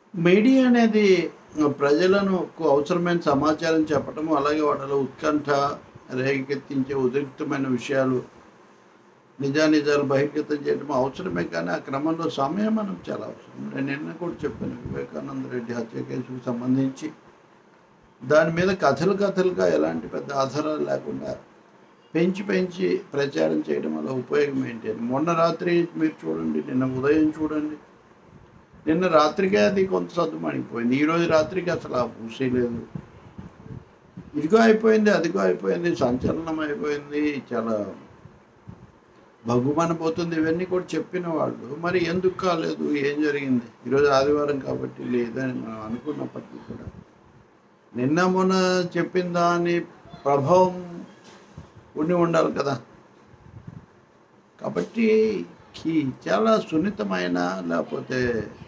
Media అనేది ప్రజలను అవసరమైన సమాచారం చెప్పటం అలాగే వాళ్ళలో ఉత్కంఠ రేకెత్తించే ఉద్రిక్తమైన విషయాలు నిజానిజాలు బహిర్గతం చేయడం అవసరమే కానీ ఆ క్రమంలో సంయమనం చాలా అవసరం నేను నిన్న కూడా చెప్పాను వివేకానంద రెడ్డి హత్య కేసుకు సంబంధించి దాని మీద కథలు కథలుగా ఎలాంటి పెద్ద ఆధారాలు లేకుండా పెంచి పెంచి ప్రచారం చేయడం వల్ల ఉపయోగం ఏంటి అని మొన్న రాత్రి మీరు చూడండి నిన్న ఉదయం చూడండి నిన్న రాత్రికే అది కొంత సర్దుమణిగిపోయింది ఈరోజు రాత్రికి అసలు ఆ పూసే లేదు ఇదిగో అయిపోయింది అదిగో అయిపోయింది సంచలనం అయిపోయింది చాలా భగుమన పోతుంది ఇవన్నీ కూడా చెప్పిన వాళ్ళు మరి ఎందుకు కాలేదు ఏం జరిగింది ఈరోజు ఆదివారం కాబట్టి లేదని మనం అనుకున్నప్పటికీ కూడా నిన్న మొన్న చెప్పిన దాని ప్రభావం ఉండి ఉండాలి కదా కాబట్టి ఈ చాలా సున్నితమైన లేకపోతే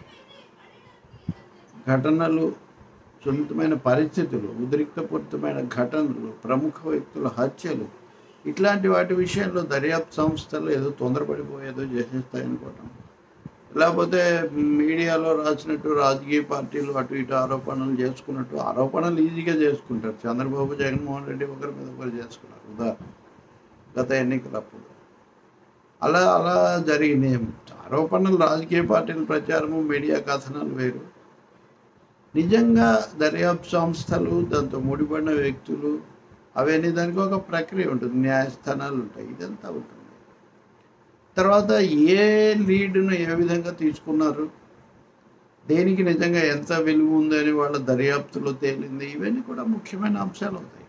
ఘటనలు సున్నితమైన పరిస్థితులు ఉద్రిక్తపూరితమైన ఘటనలు ప్రముఖ వ్యక్తుల హత్యలు ఇట్లాంటి వాటి విషయంలో దర్యాప్తు సంస్థలు ఏదో తొందరపడిపోయేదో చేసేస్తాయనుకోవటం లేకపోతే మీడియాలో రాసినట్టు రాజకీయ పార్టీలు అటు ఇటు ఆరోపణలు చేసుకున్నట్టు ఆరోపణలు ఈజీగా చేసుకుంటారు చంద్రబాబు జగన్మోహన్ రెడ్డి ఒకరి మీద ఒకరు చేసుకున్నారు ఉదాహరణ గత ఎన్నికలప్పుడు అలా అలా జరిగినాయి ఆరోపణలు రాజకీయ పార్టీల ప్రచారము మీడియా కథనాలు వేరు నిజంగా దర్యాప్తు సంస్థలు దాంతో ముడిపడిన వ్యక్తులు అవన్నీ దానికి ఒక ప్రక్రియ ఉంటుంది న్యాయస్థానాలు ఉంటాయి ఇదంతా ఉంటుంది తర్వాత ఏ లీడ్ను ఏ విధంగా తీసుకున్నారు దేనికి నిజంగా ఎంత విలువ ఉందని వాళ్ళ దర్యాప్తులో తేలింది ఇవన్నీ కూడా ముఖ్యమైన అంశాలు అవుతాయి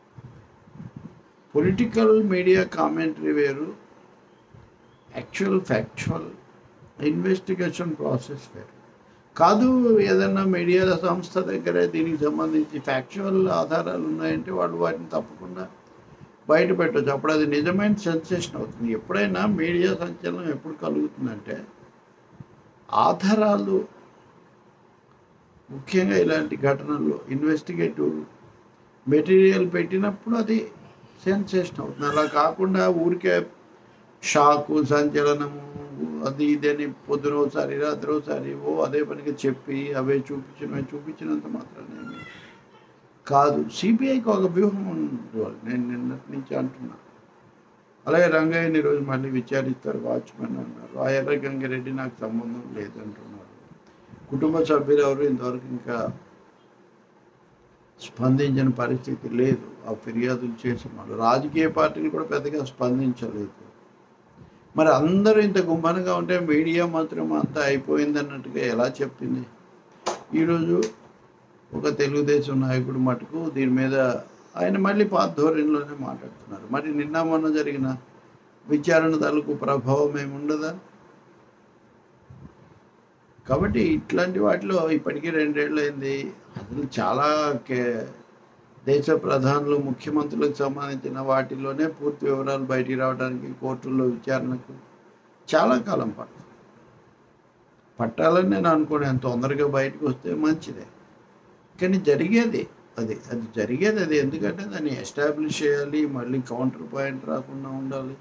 పొలిటికల్ మీడియా కామెంటరీ వేరు యాక్చువల్ ఫ్యాక్చువల్ ఇన్వెస్టిగేషన్ ప్రాసెస్ వేరు కాదు ఏదన్నా మీడియా సంస్థ దగ్గర దీనికి సంబంధించి ఫ్యాక్చువల్ ఆధారాలు ఉన్నాయంటే వాళ్ళు వాటిని తప్పకుండా బయట పెట్టవచ్చు అప్పుడు అది నిజమైన సెన్సేషన్ అవుతుంది ఎప్పుడైనా మీడియా సంచలనం ఎప్పుడు కలుగుతుందంటే ఆధారాలు ముఖ్యంగా ఇలాంటి ఘటనల్లో ఇన్వెస్టిగేటివ్ మెటీరియల్ పెట్టినప్పుడు అది సెన్సేషన్ అవుతుంది అలా కాకుండా ఊరికే షాకు సంచలనము అది ఇదని పొద్దున ఒకసారి రాత్రి ఒకసారి ఓ అదే పనికి చెప్పి అవే చూపించినవి చూపించినంత మాత్రాన్ని ఏమీ కాదు సిబిఐకి ఒక వ్యూహం ఉండవాలి నేను నిన్నటి నుంచి అంటున్నా అలాగే రంగయ్యని ఈరోజు మళ్ళీ విచారిస్తారు వాచ్మెన్ అన్నారు ఆ ఎర్ర గంగిరెడ్డి నాకు సంబంధం లేదంటున్నారు కుటుంబ సభ్యులు ఎవరు ఇంతవరకు ఇంకా స్పందించిన పరిస్థితి లేదు ఆ ఫిర్యాదులు చేసిన వాళ్ళు రాజకీయ పార్టీలు కూడా పెద్దగా స్పందించలేదు మరి అందరూ ఇంత గుమ్మనగా ఉంటే మీడియా మాత్రం అంతా అయిపోయింది అన్నట్టుగా ఎలా చెప్పింది ఈరోజు ఒక తెలుగుదేశం నాయకుడు మటుకు దీని మీద ఆయన మళ్ళీ పాత ధోరణిలోనే మాట్లాడుతున్నారు మరి నిన్న మొన్న జరిగిన విచారణ తాలూకు ప్రభావం ఏమి ఉండదా కాబట్టి ఇట్లాంటి వాటిలో ఇప్పటికీ రెండేళ్ళు అయింది అసలు చాలా కే దేశ ప్రధానులు ముఖ్యమంత్రులకు సంబంధించిన వాటిలోనే పూర్తి వివరాలు బయటికి రావడానికి కోర్టుల్లో విచారణకు చాలా కాలం పడుతుంది పట్టాలని నేను అనుకోను ఎంత తొందరగా బయటకు వస్తే మంచిదే కానీ జరిగేది అది అది జరిగేది అది ఎందుకంటే దాన్ని ఎస్టాబ్లిష్ చేయాలి మళ్ళీ కౌంటర్ పాయింట్ రాకుండా ఉండాలి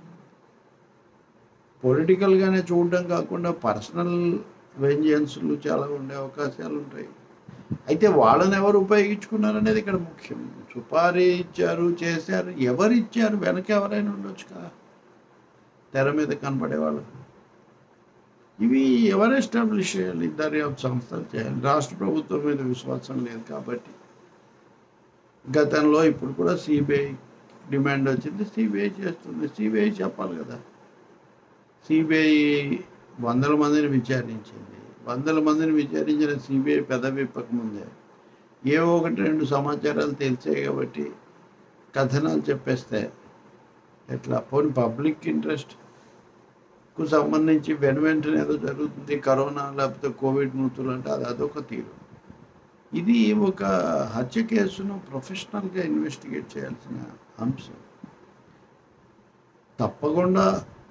పొలిటికల్గానే చూడడం కాకుండా పర్సనల్ వెంజన్స్లు చాలా ఉండే అవకాశాలు ఉంటాయి అయితే వాళ్ళని ఎవరు ఉపయోగించుకున్నారు అనేది ఇక్కడ ముఖ్యం సుపారీ ఇచ్చారు చేశారు ఎవరు ఇచ్చారు వెనక ఎవరైనా ఉండొచ్చు కదా తెర మీద కనపడే వాళ్ళు ఇవి ఎవరు ఎస్టాబ్లిష్ చేయాలి దర్యాప్తు సంస్థలు చేయాలి రాష్ట్ర ప్రభుత్వం మీద విశ్వాసం లేదు కాబట్టి గతంలో ఇప్పుడు కూడా సిబిఐ డిమాండ్ వచ్చింది సిబిఐ చేస్తుంది సిబిఐ చెప్పాలి కదా సిబిఐ వందల మందిని విచారించింది వందల మందిని విచారించిన సిబిఐ పెద్ద విప్పకముందే ఏవో ఒకటి రెండు సమాచారాలు తెలిసాయి కాబట్టి కథనాలు చెప్పేస్తే ఎట్లా పోనీ పబ్లిక్ ఇంట్రెస్ట్ కు సంబంధించి వెను వెంటనే ఏదో జరుగుతుంది కరోనా లేకపోతే కోవిడ్ మృతులు అంటే అది అదొక తీరు ఇది ఒక హత్య కేసును ప్రొఫెషనల్గా ఇన్వెస్టిగేట్ చేయాల్సిన అంశం తప్పకుండా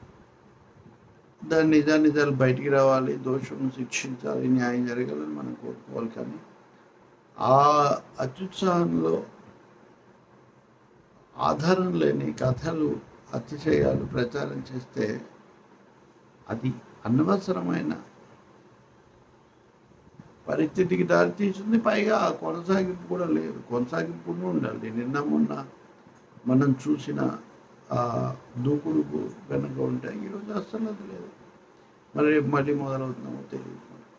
దాని నిజానిజాలు బయటికి రావాలి దోషులను శిక్షించాలి న్యాయం జరగాలని మనం కోరుకోవాలి కానీ ఆ అత్యుత్సాహంలో ఆధారం లేని కథలు అతిశయాలు ప్రచారం చేస్తే అది అనవసరమైన పరిస్థితికి దారితీసింది పైగా ఆ కొనసాగింపు కూడా లేదు కొనసాగింపు కూడా ఉండాలి నిన్న మొన్న మనం చూసిన ఆ దూకుడు కనుక ఉంటే ఈరోజు అస్సలు అది లేదు మరి రేపు మళ్ళీ మొదలవుతున్నామో తెలియదు మనకు.